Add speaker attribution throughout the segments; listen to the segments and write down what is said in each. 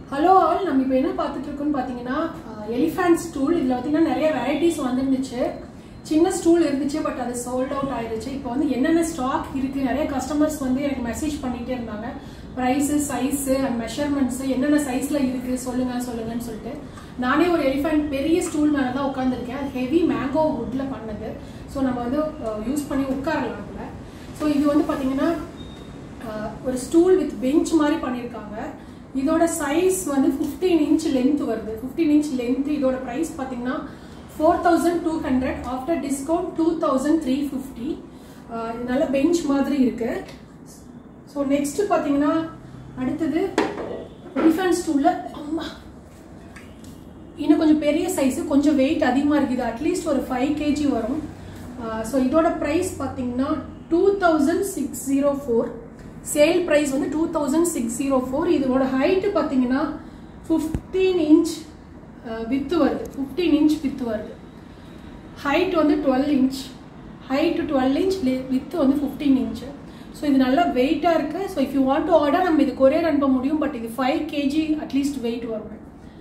Speaker 1: hello all நம்ம இப்போ என்ன பார்த்துட்டு இருக்கோம்னு பார்த்தீங்கன்னா எலிஃபண்ட் ஸ்டூல் இதில் பார்த்தீங்கன்னா நிறைய வெரைட்டிஸ் வந்துருந்துச்சு சின்ன ஸ்டூல் இருந்துச்சு பட் அது சோல்ட் அவுட் ஆயிருச்சு இப்போ வந்து என்னென்ன ஸ்டாக் இருக்கு நிறைய கஸ்டமர்ஸ் வந்து எனக்கு மெசேஜ் பண்ணிட்டே இருந்தாங்க ப்ரைஸு சைஸு அண்ட் மெஷர்மெண்ட்ஸு என்னென்ன சைஸில் இருக்கு சொல்லுங்க சொல்லுங்கன்னு சொல்லிட்டு நானே ஒரு எலிஃபண்ட் பெரிய ஸ்டூல் மேலே தான் உட்காந்துருக்கேன் அது ஹெவி மேங்கோ வுட்டில் பண்ணது ஸோ நம்ம வந்து யூஸ் பண்ணி உட்காரலாம் அதில் ஸோ இது வந்து பார்த்தீங்கன்னா அஹ், ஒரு ஸ்டூல் வித் பெஞ்ச் மாதிரி பண்ணியிருக்காங்க இதோட சைஸ் வந்து 15 இன்ச் லென்த் வருது 15 இன்ச் லென்த் இதோட ப்ரைஸ் பார்த்தீங்கன்னா four thousand two hundred after discount two thousand three fifty இது நல்ல பெஞ்ச் மாதிரி இருக்கு ஸோ நெக்ஸ்ட் பார்த்தீங்கன்னா அடுத்தது எலிஃபண்ட் ஸ்டூலில் அம்மா இன்னும் கொஞ்சம் பெரிய சைஸ் கொஞ்சம் வெயிட் அதிகமாக இருக்குது அட்லீஸ்ட் ஒரு ஃபைவ் கேஜி வரும் ஸோ இதோட ப்ரைஸ் பார்த்தீங்கன்னா two thousand six zero four sale price வந்து two thousand six zero four இதோட ஹைட்டு பார்த்தீங்கன்னா ஃபிஃப்டீன் இன்ச் வித்து வருது ஃபிஃப்டீன் இன்ச் வித்து வருது ஹைட் வந்து twelve inch height twelve inch width வந்து ஃபிஃப்டீன் இன்ச் ஸோ இது நல்லா வெயிட்டாக இருக்குது so if you want to order நம்ம இது கொரியர் அனுப்ப முடியும் பட் இது ஃபைவ் கேஜி அட்லீஸ்ட் வெயிட் வரும்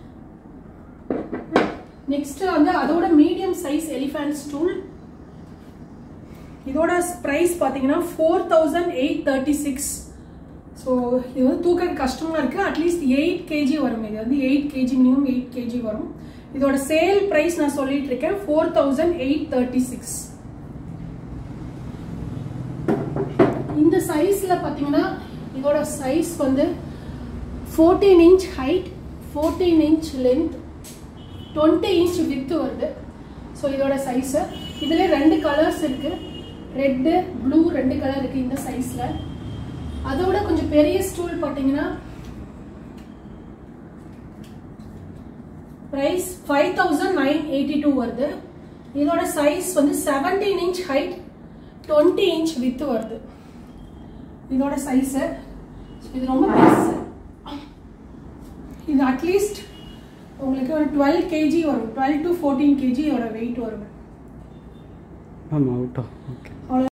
Speaker 1: நெக்ஸ்ட் வந்து அதோட மீடியம் சைஸ் எலிஃபண்ட் ஸ்டூல் இதோட ப்ரைஸ் பார்த்தீங்கன்னா four thousand eight thirty six so இது வந்து தூக்க கஷ்டமாக இருக்குது அட்லீஸ்ட் எயிட் கேஜி வரும் இது வந்து eight KG minimum eight KG வரும் இதோட சேல் ப்ரைஸ் நான் சொல்லிட்டு இருக்கேன் four thousand eight thirty six இந்த சைஸில் பார்த்தீங்கன்னா இதோட சைஸ் வந்து fourteen inch height fourteen inch length twenty inch width வருது ஸோ இதோட சைஸு இதில் ரெண்டு கலர்ஸ் இருக்கு ரெட்டு ப்ளூ ரெண்டு கலர் இருக்கு இந்த சைஸில் அதோட கொஞ்சம் பெரிய ஸ்டூல் பார்த்தீங்கன்னா price five thousand nine eighty two வருது இதோட சைஸ் வந்து seventeen inch height twenty inch width வருது இதோட சைஸு இது ரொம்ப பெருசு இது அட்லீஸ்ட் உங்களுக்கு ஒரு டுவெல் கேஜி வரும் டுவெல் டு ஃபோர்டீன் கேஜியோட வெயிட் வரும்
Speaker 2: ஆமாம் அவுட்டா ஓகே
Speaker 1: அவ்வளோ